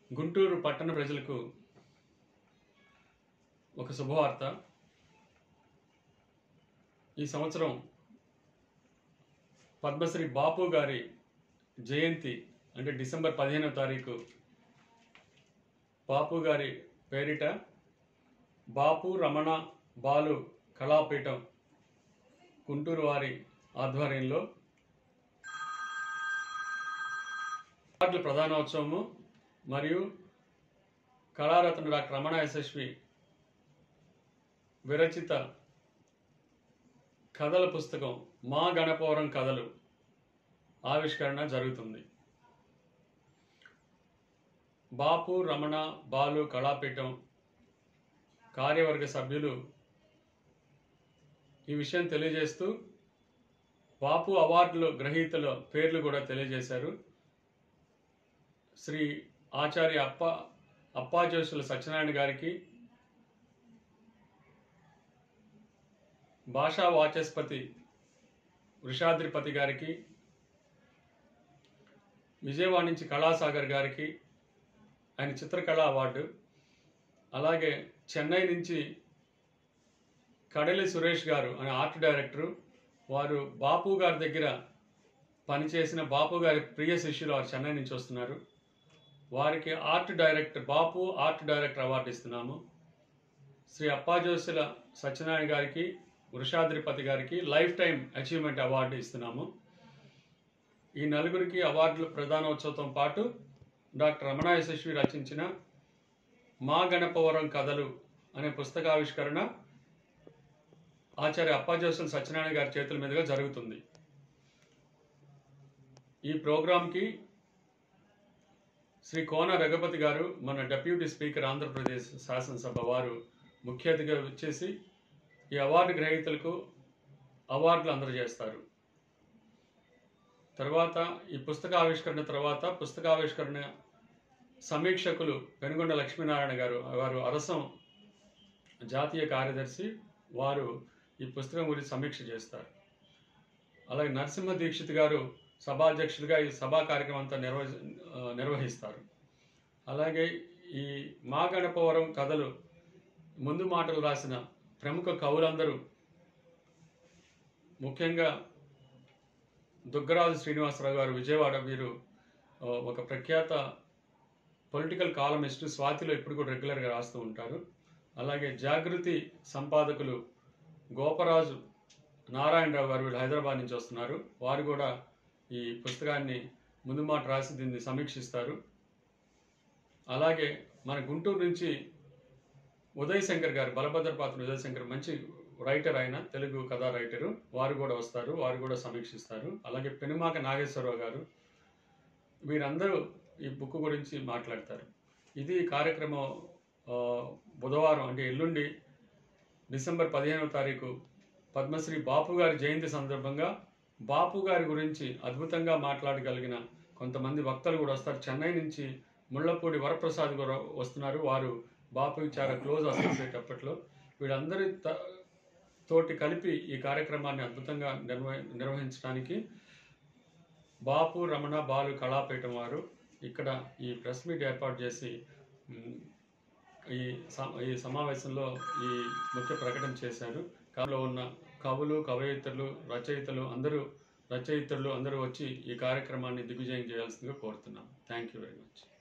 గుంటూరు పట్టణ ప్రజలకు ఒక శుభవార్త ఈ సంవత్సరం పద్మశ్రీ బాపు గారి జయంతి అంటే డిసెంబర్ పదిహేనవ తారీఖు బాపు గారి పేరిట బాపు రమణ బాలు కళాపీఠం గుంటూరు వారి ఆధ్వర్యంలో అవార్డుల ప్రధానోత్సవము మరియు కళారత్న డాక్టర్ రమణ యశస్వి విరచిత కథల పుస్తకం మా గణపవరం కథలు ఆవిష్కరణ జరుగుతుంది బాపు రమణ బాలు కళాపీఠం కార్యవర్గ సభ్యులు ఈ విషయం తెలియజేస్తూ బాపు అవార్డులు గ్రహీతల పేర్లు కూడా తెలియజేశారు శ్రీ ఆచార్య అప్ప అప్పాజోసుల సత్యనారాయణ గారికి భాషా వాచస్పతి వృషాద్రిపతి గారికి విజయవాడ నుంచి కళాసాగర్ గారికి ఆయన చిత్రకళ అవార్డు అలాగే చెన్నై నుంచి కడలి సురేష్ గారు అనే ఆర్ట్ డైరెక్టరు వారు బాపు గారి దగ్గర పనిచేసిన బాపు గారి ప్రియ శిష్యులు వారు చెన్నై నుంచి వస్తున్నారు వారికి art director Bapu art director award ఇస్తున్నాము శ్రీ అప్పాజోసుల సత్యనారాయణ గారికి వృషాద్రిపతి గారికి లైఫ్ టైం అచీవ్మెంట్ అవార్డు ఇస్తున్నాము ఈ నలుగురికి అవార్డుల ప్రధానోత్సవంతో పాటు డాక్టర్ రమణ యశస్వి రచించిన మా గణపవరం కథలు అనే పుస్తకావిష్కరణ ఆచార్య అప్పాజోసుల సత్యనారాయణ గారి చేతుల మీదుగా జరుగుతుంది ఈ ప్రోగ్రాంకి శ్రీ కోన రఘుపతి గారు మన డెప్యూటీ స్పీకర్ ఆంధ్రప్రదేశ్ శాసనసభ వారు ముఖ్య అతిథిగా వచ్చేసి ఈ అవార్డు గ్రహీతలకు అవార్డులు అందజేస్తారు తర్వాత ఈ పుస్తక ఆవిష్కరణ తర్వాత పుస్తకావిష్కరణ సమీక్షకులు పెనుగొండ లక్ష్మీనారాయణ గారు వారు అరసం జాతీయ కార్యదర్శి వారు ఈ పుస్తకం గురించి సమీక్ష చేస్తారు అలాగే నరసింహ దీక్షిత్ గారు సభాధ్యక్షుడిగా ఈ సభా కార్యక్రమం అంతా నిర్వ నిర్వహిస్తారు అలాగే ఈ మా గణపవరం కథలు ముందు మాటలు రాసిన ప్రముఖ కవులందరూ ముఖ్యంగా దుగ్గరాజు శ్రీనివాసరావు గారు విజయవాడ వీరు ఆ, ఒక ప్రఖ్యాత పొలిటికల్ కాలమిస్ట్ స్వాతిలో ఇప్పుడు కూడా రెగ్యులర్గా రాస్తూ ఉంటారు అలాగే జాగృతి సంపాదకులు గోపరాజు నారాయణరావు గారు వీళ్ళు హైదరాబాద్ నుంచి వస్తున్నారు వారు కూడా ఈ పుస్తకాన్ని ముందు మాట రాసి దీన్ని సమీక్షిస్తారు అలాగే మన గుంటూరు నుంచి ఉదయ్ శంకర్ గారు బలభద్ర పాత్ర ఉదయ్ శంకర్ మంచి రైటర్ ఆయన తెలుగు కథా రైటరు వారు కూడా వస్తారు వారు కూడా సమీక్షిస్తారు అలాగే పెనుమాక నాగేశ్వరరావు గారు వీరందరూ ఈ బుక్ గురించి మాట్లాడతారు ఇది ఈ కార్యక్రమం ఆ, బుధవారం అంటే ఎల్లుండి డిసెంబర్ పదిహేనవ తారీఖు పద్మశ్రీ బాపు గారి జయంతి సందర్భంగా బాపు గారి గురించి అద్భుతంగా మాట్లాడగలిగిన కొంతమంది వక్తలు కూడా వస్తారు చెన్నై నుంచి ముళ్ళపూడి వరప్రసాద్ కూడా వస్తున్నారు వారు బాపుకి చాలా క్లోజ్ అసోసియేట్ అప్పట్లో వీళ్ళందరి త- తోటి కలిపి ఈ కార్యక్రమాన్ని అద్భుతంగా నిర్వ నిర్వహించడానికి బాపు రమణ బాలు కళాపీఠం వారు ఇక్కడ ఈ ప్రెస్ మీట్ ఏర్పాటు చేసి మ్, ఈ స- ఈ సమావేశంలో ఈ ముఖ్య ప్రకటన చేశారు కాలో ఉన్న కవులు కవయిత్రులు రచయితలు అందరూ రచయితలు అందరూ వచ్చి ఈ కార్యక్రమాన్ని దిగ్విజయం చేయాల్సిందిగా కోరుతున్నాం థ్యాంక్ యూ వెరీ మచ్